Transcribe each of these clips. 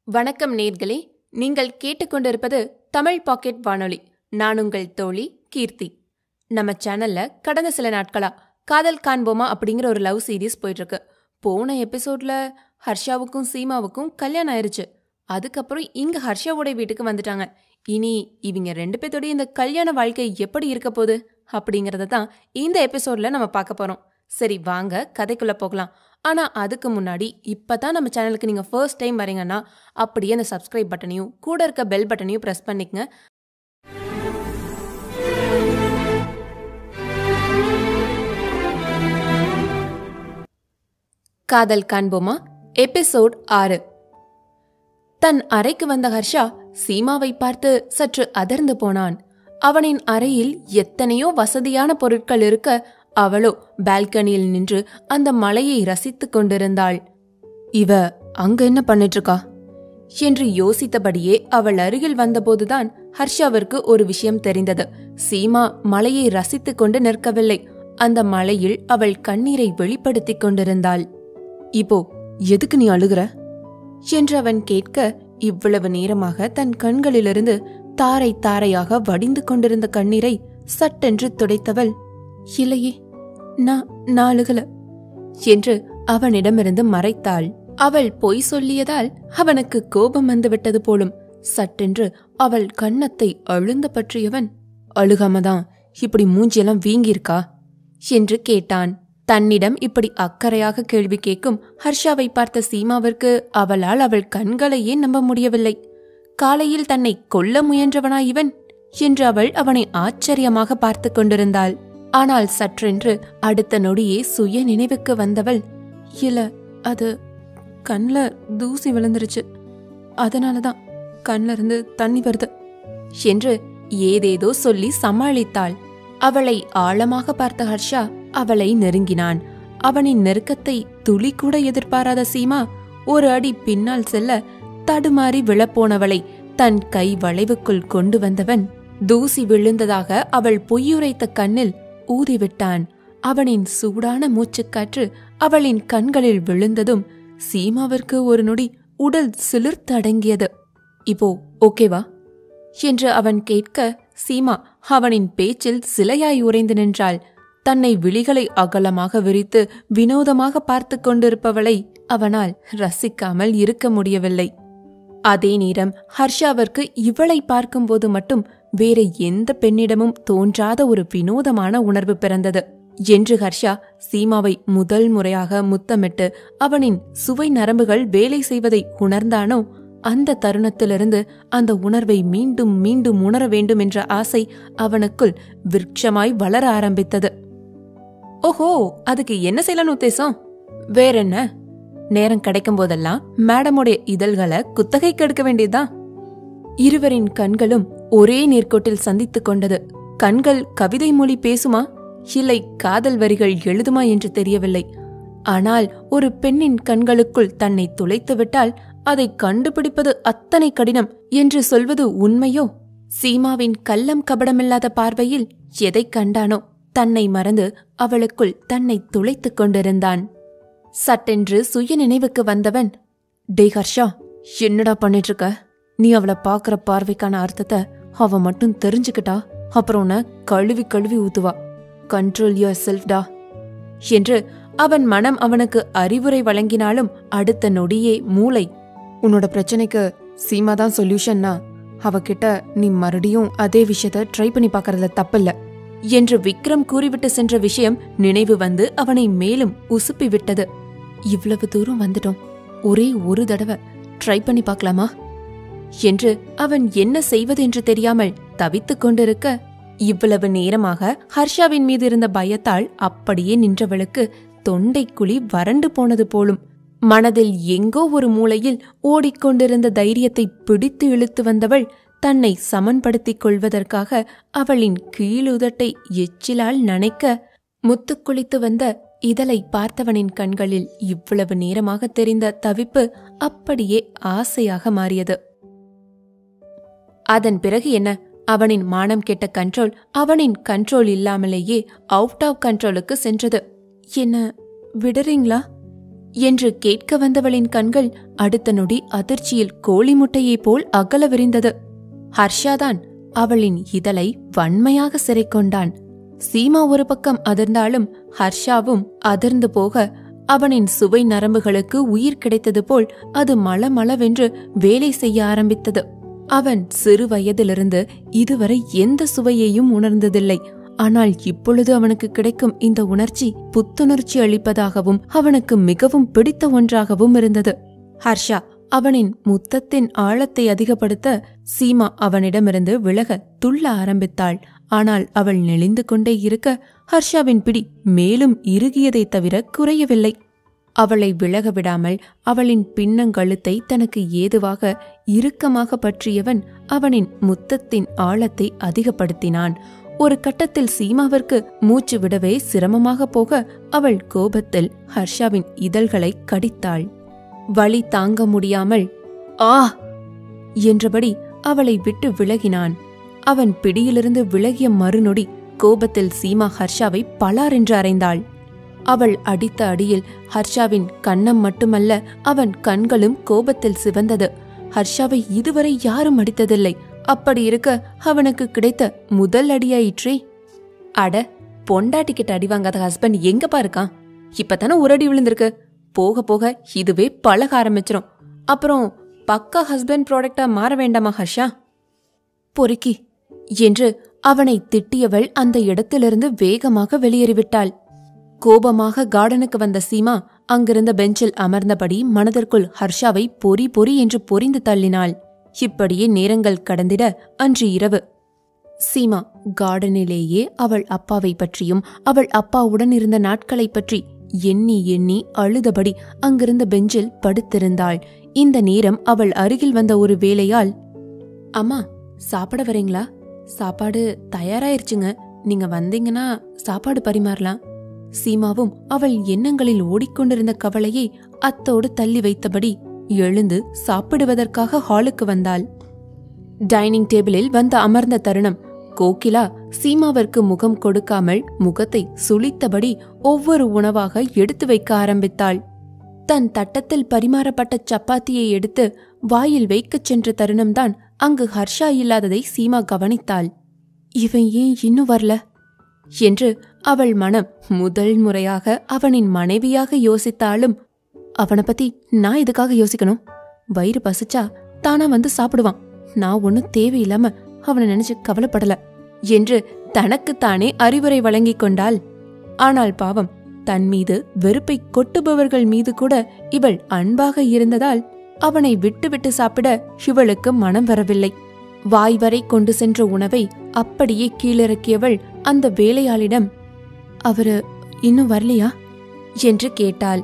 வணக்கம் நேர்களே நீங்கள் கேட்டுக்கொண்டிருப்பது தமிழ் பாக்கெட் வானொலி நான் உங்கள் தோழி கீர்த்தி நம்ம சேனல்ல கடந்த சில நாட்களா காதல் காண்போமா அப்படிங்கிற ஒரு லவ் சீரிஸ் போயிட்டு இருக்கு போன எபிசோட்ல ஹர்ஷாவுக்கும் சீமாவுக்கும் கல்யாணம் ஆயிருச்சு அதுக்கப்புறம் இங்க ஹர்ஷாவோட வீட்டுக்கு வந்துட்டாங்க இனி இவங்க ரெண்டு பேர்த்தோட இந்த கல்யாண வாழ்க்கை எப்படி இருக்க போகுது அப்படிங்கறத தான் இந்த எபிசோட்ல நம்ம பார்க்க போறோம் சரி வாங்க கதைக்குள்ள போகலாம் ஆனா அதுக்கு முன்னாடி இப்பதான் நம்ம சேனலுக்கு நீங்க ஃபர்ஸ்ட் டைம் வரீங்கன்னா அப்படியே அந்த சப்ஸ்கிரைப் பட்டனையும் கூட இருக்க பெல் பட்டனையும் பிரஸ் பண்ணிக்கங்க காதல் காண்போமா எபிசோட் ஆறு தன் அறைக்கு வந்த ஹர்ஷா சீமாவை பார்த்து சற்று அதிர்ந்து போனான் அவனின் அறையில் எத்தனையோ வசதியான பொருட்கள் இருக்க அவளோ பால்கனியில் நின்று அந்த மலையை ரசித்துக் கொண்டிருந்தாள் இவ அங்க என்ன பண்ணிட்டு இருக்கா என்று யோசித்தபடியே அவள் அருகில் வந்தபோதுதான் ஹர்ஷாவிற்கு ஒரு விஷயம் தெரிந்தது சீமா மலையை ரசித்துக் கொண்டு நிற்கவில்லை அந்த மலையில் அவள் கண்ணீரை வெளிப்படுத்திக் கொண்டிருந்தாள் இப்போ எதுக்கு நீ அழுகுற என்று அவன் கேட்க இவ்வளவு நேரமாக தன் கண்களிலிருந்து தாரை தாரையாக வடிந்து கொண்டிருந்த கண்ணீரை சட்டென்று துடைத்தவள் இல்லையே நான் நான் அழுகல என்று அவனிடமிருந்து மறைத்தாள் அவள் பொய் சொல்லியதால் அவனுக்கு கோபம் வந்துவிட்டது போலும் சட்டென்று அவள் கன்னத்தை அழுந்த பற்றியவன் அழுகாமதான் இப்படி மூஞ்சியெல்லாம் வீங்கியிருக்கா என்று கேட்டான் தன்னிடம் இப்படி அக்கறையாக கேள்வி கேட்கும் ஹர்ஷாவை பார்த்த சீமாவிற்கு அவளால் அவள் கண்களையே நம்ப முடியவில்லை காலையில் தன்னை கொல்ல முயன்றவனா இவன் என்று அவள் அவனை ஆச்சரியமாக பார்த்து கொண்டிருந்தாள் ஆனால் சற்றென்று அடுத்த நொடியே சுய நினைவுக்கு வந்தவள் இல்ல அது கண்ல தூசி விழுந்துருச்சு அதனாலதான் கண்ல இருந்து தண்ணி வருது என்று ஏதேதோ சொல்லி சமாளித்தாள் அவளை ஆழமாக பார்த்த ஹர்ஷா அவளை நெருங்கினான் அவனின் நெருக்கத்தை துளி கூட எதிர்பாராத சீமா ஒரு அடி பின்னால் செல்ல தடுமாறி விழப்போனவளை தன் கை வளைவுக்குள் கொண்டு வந்தவன் தூசி விழுந்ததாக அவள் பொய்யுரைத்த கண்ணில் ஊதிவிட்டான் அவனின் சூடான மூச்சுக்காற்று அவளின் கண்களில் விழுந்ததும் சீமாவிற்கு ஒரு நொடி உடல் சிலிர்த்தடங்கியது இப்போ ஓகேவா என்று அவன் கேட்க சீமா அவனின் பேச்சில் சிலையாய் உறைந்து நின்றாள் தன்னை விழிகளை அகலமாக விரித்து வினோதமாக பார்த்து கொண்டிருப்பவளை அவனால் ரசிக்காமல் இருக்க முடியவில்லை அதே நேரம் ஹர்ஷாவிற்கு இவளை பார்க்கும்போது மட்டும் வேற எந்த பெண்ணிடமும் தோன்றாத ஒரு வினோதமான உணர்வு பிறந்தது என்று ஹர்ஷா சீமாவை முதல் முறையாக முத்தமிட்டு அவனின் சுவை நரம்புகள் வேலை செய்வதை உணர்ந்தானோ அந்த தருணத்திலிருந்து அந்த உணர்வை மீண்டும் மீண்டும் உணர வேண்டும் என்ற ஆசை அவனுக்குள் விருட்சமாய் வளர ஆரம்பித்தது ஓஹோ அதுக்கு என்ன செய்யலாம்னு உத்தேசம் வேற என்ன நேரம் கிடைக்கும் போதெல்லாம் மேடமுடைய இதழ்களை குத்தகைக்கு எடுக்க வேண்டியதுதான் இருவரின் கண்களும் ஒரே நேர்கோட்டில் சந்தித்துக் கொண்டது கண்கள் கவிதை மொழி பேசுமா இல்லை காதல் வரிகள் எழுதுமா என்று தெரியவில்லை ஆனால் ஒரு பெண்ணின் கண்களுக்குள் தன்னை துளைத்துவிட்டால் அதை கண்டுபிடிப்பது அத்தனை கடினம் என்று சொல்வது உண்மையோ சீமாவின் கள்ளம் கபடமில்லாத பார்வையில் எதைக் கண்டானோ தன்னை மறந்து அவளுக்குள் தன்னை துளைத்துக் கொண்டிருந்தான் சட்டென்று சுய நினைவுக்கு வந்தவன் டே ஹர்ஷா என்னடா பண்ணிட்டு இருக்க நீ அவளை பாக்குற பார்வைக்கான அர்த்தத்தை அவ மட்டும் தெரிஞ்சுக்கிட்டா அப்புறம் உன்னை கழுவி கழுவி ஊத்துவா கண்ட்ரோல் யுவர் செல்ஃப்டா என்று அவன் மனம் அவனுக்கு அறிவுரை வழங்கினாலும் அடுத்த நொடியே மூளை உன்னோட பிரச்சனைக்கு சீமா தான் சொல்யூஷன்னா அவகிட்ட நீ மறுபடியும் அதே விஷயத்த ட்ரை பண்ணி பார்க்கறதுல தப்பில்ல என்று விக்ரம் கூறிவிட்டு சென்ற விஷயம் நினைவு வந்து அவனை மேலும் உசுப்பி விட்டது இவ்வளவு தூரம் வந்துட்டோம் ஒரே ஒரு தடவை ட்ரை பண்ணி பார்க்கலாமா என்று அவன் என்ன செய்வது என்று தெரியாமல் தவித்துக் கொண்டிருக்க இவ்வளவு நேரமாக ஹர்ஷாவின் மீது இருந்த பயத்தால் அப்படியே நின்றவளுக்கு தொண்டைக்குழி வறண்டு போனது போலும் மனதில் எங்கோ ஒரு மூலையில் ஓடிக்கொண்டிருந்த தைரியத்தை பிடித்து இழுத்து வந்தவள் தன்னை சமன்படுத்திக் கொள்வதற்காக அவளின் கீழுதட்டை எச்சிலால் நனைக்க முத்துக்குளித்து வந்த இதழை பார்த்தவனின் கண்களில் இவ்வளவு நேரமாக தெரிந்த தவிப்பு அப்படியே ஆசையாக மாறியது அதன் பிறகு என்ன அவனின் மானம் கெட்ட கண்ட்ரோல் அவனின் கண்ட்ரோல் இல்லாமலேயே அவுட் ஆஃப் கண்ட்ரோலுக்கு சென்றது என்ன விடுறீங்களா என்று கேட்க வந்தவளின் கண்கள் அடுத்த நொடி அதிர்ச்சியில் கோழி முட்டையைப் போல் அகல விரிந்தது ஹர்ஷாதான் அவளின் இதழை வன்மையாக சிறை கொண்டான் சீமா ஒரு பக்கம் அதிர்ந்தாலும் ஹர்ஷாவும் அதிர்ந்து போக அவனின் சுவை நரம்புகளுக்கு உயிர் கிடைத்தது போல் அது மளமளவென்று வேலை செய்ய ஆரம்பித்தது அவன் சிறு வயதிலிருந்து இதுவரை எந்த சுவையையும் உணர்ந்ததில்லை ஆனால் இப்பொழுது அவனுக்கு கிடைக்கும் இந்த உணர்ச்சி புத்துணர்ச்சி அளிப்பதாகவும் அவனுக்கு மிகவும் பிடித்த ஒன்றாகவும் இருந்தது ஹர்ஷா அவனின் முத்தத்தின் ஆழத்தை அதிகப்படுத்த சீமா அவனிடமிருந்து விலக துள்ள ஆரம்பித்தாள் ஆனால் அவள் நெளிந்து கொண்டே இருக்க ஹர்ஷாவின் பிடி மேலும் இறுகியதைத் தவிர குறையவில்லை அவளை விலக விடாமல் அவளின் பின்னங்கழுத்தை தனக்கு ஏதுவாக இறுக்கமாக பற்றியவன் அவனின் முத்தத்தின் ஆழத்தை அதிகப்படுத்தினான் ஒரு கட்டத்தில் சீமாவிற்கு மூச்சு விடவே சிரமமாக போக அவள் கோபத்தில் ஹர்ஷாவின் இதழ்களை கடித்தாள் வலி தாங்க முடியாமல் ஆ என்றபடி அவளை விட்டு விலகினான் அவன் பிடியிலிருந்து விலகிய மறுநொடி கோபத்தில் சீமா ஹர்ஷாவை பலாரென்று அறைந்தாள் அவள் அடித்த அடியில் ஹர்ஷாவின் கன்னம் மட்டுமல்ல அவன் கண்களும் கோபத்தில் சிவந்தது ஹர்ஷாவை இதுவரை யாரும் அடித்ததில்லை அப்படி இருக்க அவனுக்கு கிடைத்த முதல் அடியாயிற்றே அட பொண்டாட்டிக்கிட்ட அடி வாங்காத ஹஸ்பண்ட் எங்கப்பா இருக்கான் இப்பதானே ஒரு அடி விழுந்திருக்கு போக போக இதுவே பழக ஆரம்பிச்சிரும் அப்புறம் பக்கா ஹஸ்பண்ட் ப்ராடக்டா மாற வேண்டாமா ஹர்ஷா பொறுக்கி என்று அவனை திட்டியவள் அந்த இடத்திலிருந்து வேகமாக வெளியேறிவிட்டாள் கோபமாக கார்டனுக்கு வந்த சீமா அங்கிருந்த பெஞ்சில் அமர்ந்தபடி மனதிற்குள் ஹர்ஷாவை பொறி பொறி என்று பொறிந்து தள்ளினாள் இப்படியே நேரங்கள் கடந்திட அன்று இரவு சீமா கார்டனிலேயே அவள் அப்பாவை பற்றியும் அவள் அப்பாவுடன் இருந்த நாட்களைப் பற்றி எண்ணி எண்ணி அழுதபடி அங்கிருந்த பெஞ்சில் படுத்திருந்தாள் இந்த நேரம் அவள் அருகில் வந்த ஒரு வேலையால் அம்மா சாப்பிட வரீங்களா சாப்பாடு தயாராயிருச்சுங்க நீங்க வந்தீங்கன்னா சாப்பாடு பரிமாறலாம் சீமாவும் அவள் எண்ணங்களில் ஓடிக்கொண்டிருந்த கவலையை அத்தோடு தள்ளி வைத்தபடி எழுந்து சாப்பிடுவதற்காக ஹாலுக்கு வந்தாள் டைனிங் டேபிளில் வந்து அமர்ந்த தருணம் கோகிலா சீமாவிற்கு முகம் கொடுக்காமல் முகத்தை சுளித்தபடி ஒவ்வொரு உணவாக எடுத்து வைக்க ஆரம்பித்தாள் தன் தட்டத்தில் பரிமாறப்பட்ட சப்பாத்தியை எடுத்து வாயில் வைக்கச் சென்ற தருணம்தான் அங்கு ஹர்ஷா இல்லாததை சீமா கவனித்தாள் இவன் ஏன் இன்னும் வரல என்று அவள் மனம் முதல் முறையாக அவனின் மனைவியாக யோசித்தாலும் அவனை பத்தி நான் எதுக்காக யோசிக்கணும் வயிறு பசிச்சா தானா வந்து சாப்பிடுவான் நான் ஒன்னும் தேவையில்லாம அவனை நினைச்சு கவலைப்படல என்று தனக்குத்தானே அறிவுரை வழங்கிக் கொண்டாள் ஆனால் பாவம் தன் மீது வெறுப்பை கொட்டுபவர்கள் மீது கூட இவள் அன்பாக இருந்ததால் அவனை விட்டுவிட்டு சாப்பிட இவளுக்கு மனம் வரவில்லை வாய் வரை கொண்டு சென்ற உணவை அப்படியே கீழிறக்கியவள் அந்த வேலையாளிடம் அவரு இன்னும் வரலையா என்று கேட்டாள்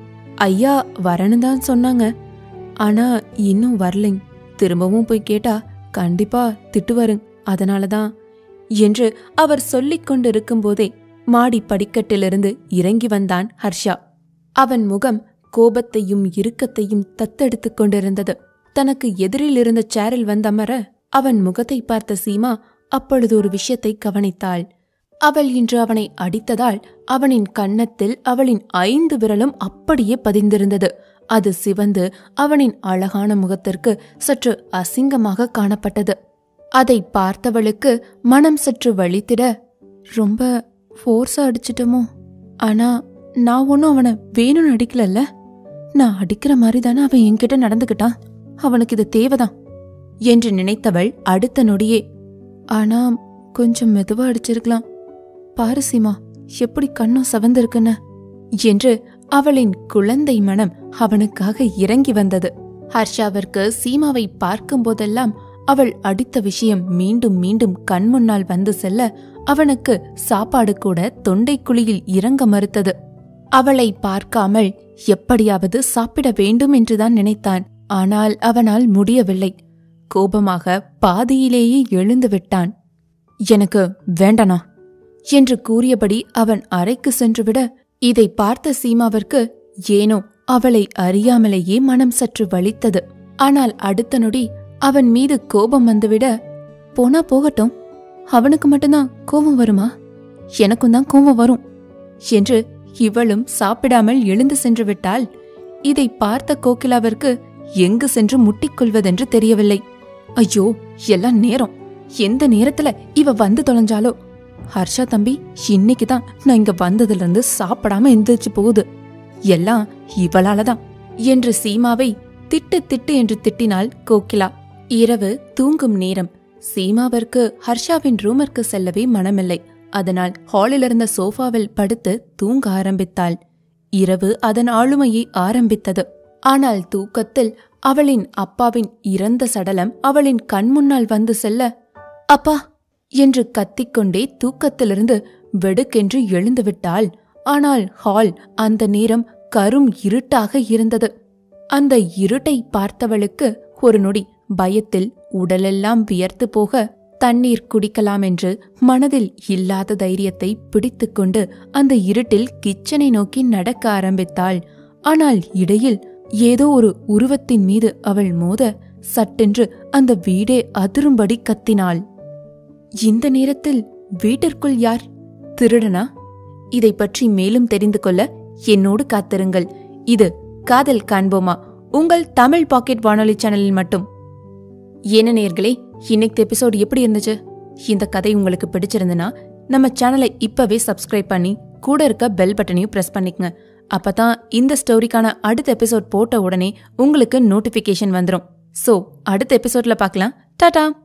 ஐயா வரணும் தான் சொன்னாங்க ஆனா இன்னும் வரலைங் திரும்பவும் போய் கேட்டா கண்டிப்பா திட்டுவாருங் அதனாலதான் என்று அவர் சொல்லிக் கொண்டிருக்கும்போதே மாடி படிக்கட்டிலிருந்து இறங்கி வந்தான் ஹர்ஷா அவன் முகம் கோபத்தையும் இறுக்கத்தையும் தத்தெடுத்துக் கொண்டிருந்தது தனக்கு எதிரில் இருந்த சேரில் வந்தமர அவன் முகத்தை பார்த்த சீமா அப்பொழுது ஒரு விஷயத்தை கவனித்தாள் அவள் இன்று அவனை அடித்ததால் அவனின் கன்னத்தில் அவளின் ஐந்து விரலும் அப்படியே பதிந்திருந்தது அது சிவந்து அவனின் அழகான முகத்திற்கு சற்று அசிங்கமாக காணப்பட்டது அதை பார்த்தவளுக்கு மனம் சற்று வலித்திட ரொம்ப ஃபோர்ஸா அடிச்சிட்டோமோ ஆனா நான் ஒன்னும் அவனை வேணும்னு அடிக்கலல்ல நான் அடிக்கிற மாதிரி தானே அவன் என்கிட்ட நடந்துக்கிட்டான் அவனுக்கு இது தேவைதான் என்று நினைத்தவள் அடுத்த நொடியே ஆனா கொஞ்சம் மெதுவா அடிச்சிருக்கலாம் பாரு சீமா எப்படி கண்ணும் சவந்திருக்குன்னு என்று அவளின் குழந்தை மனம் அவனுக்காக இறங்கி வந்தது ஹர்ஷாவிற்கு சீமாவை பார்க்கும் போதெல்லாம் அவள் அடித்த விஷயம் மீண்டும் மீண்டும் கண் முன்னால் வந்து செல்ல அவனுக்கு சாப்பாடு கூட தொண்டைக்குழியில் இறங்க மறுத்தது அவளை பார்க்காமல் எப்படியாவது சாப்பிட வேண்டும் என்றுதான் நினைத்தான் ஆனால் அவனால் முடியவில்லை கோபமாக பாதியிலேயே எழுந்து விட்டான் எனக்கு வேண்டனா என்று கூறியபடி அவன் அறைக்கு சென்றுவிட இதை பார்த்த சீமாவிற்கு ஏனோ அவளை அறியாமலேயே மனம் சற்று வலித்தது ஆனால் அடுத்த நொடி அவன் மீது கோபம் வந்துவிட போனா போகட்டும் அவனுக்கு மட்டும்தான் கோபம் வருமா எனக்கும் தான் கோபம் வரும் என்று இவளும் சாப்பிடாமல் எழுந்து சென்று விட்டால் இதை பார்த்த கோகிலாவிற்கு எங்கு சென்று முட்டிக்கொள்வதென்று தெரியவில்லை ஐயோ எல்லாம் நேரம் எந்த நேரத்துல இவ வந்து தொலைஞ்சாலோ ஹர்ஷா தம்பி இன்னைக்கு தான் நான் இங்க வந்ததுல இருந்து சாப்பிடாம எந்திரிச்சு போகுது எல்லாம் இவளாலதான் என்று சீமாவை திட்டு திட்டு என்று திட்டினாள் கோகிலா இரவு தூங்கும் நேரம் சீமாவிற்கு ஹர்ஷாவின் ரூமிற்கு செல்லவே மனமில்லை அதனால் ஹாலில் இருந்த சோஃபாவில் படுத்து தூங்க ஆரம்பித்தாள் இரவு அதன் ஆளுமையை ஆரம்பித்தது ஆனால் தூக்கத்தில் அவளின் அப்பாவின் இறந்த சடலம் அவளின் கண்முன்னால் வந்து செல்ல அப்பா என்று கத்திக்கொண்டே தூக்கத்திலிருந்து வெடுக்கென்று எழுந்துவிட்டாள் ஆனால் ஹால் அந்த நேரம் கரும் இருட்டாக இருந்தது அந்த இருட்டை பார்த்தவளுக்கு ஒரு நொடி பயத்தில் உடலெல்லாம் வியர்த்து போக தண்ணீர் குடிக்கலாம் என்று மனதில் இல்லாத தைரியத்தை பிடித்துக்கொண்டு அந்த இருட்டில் கிச்சனை நோக்கி நடக்க ஆரம்பித்தாள் ஆனால் இடையில் ஏதோ ஒரு உருவத்தின் மீது அவள் மோத சட்டென்று அந்த வீடே அதிரும்படி கத்தினாள் இந்த நேரத்தில் வீட்டிற்குள் யார் திருடனா இதை பற்றி மேலும் தெரிந்து கொள்ள என்னோடு காத்திருங்கள் இது காதல் காண்போமா உங்கள் தமிழ் பாக்கெட் வானொலி சேனலில் மட்டும் என்ன நேர்களே இன்னைக்கு எபிசோடு எப்படி இருந்துச்சு இந்த கதை உங்களுக்கு பிடிச்சிருந்துன்னா நம்ம சேனலை இப்பவே சப்ஸ்கிரைப் பண்ணி கூட இருக்க பெல் பட்டனையும் பிரஸ் பண்ணிக்கங்க அப்பதான் இந்த ஸ்டோரிக்கான அடுத்த எபிசோட் போட்ட உடனே உங்களுக்கு நோட்டிபிகேஷன் வந்துடும் சோ அடுத்த எபிசோட்ல பார்க்கலாம் டாடா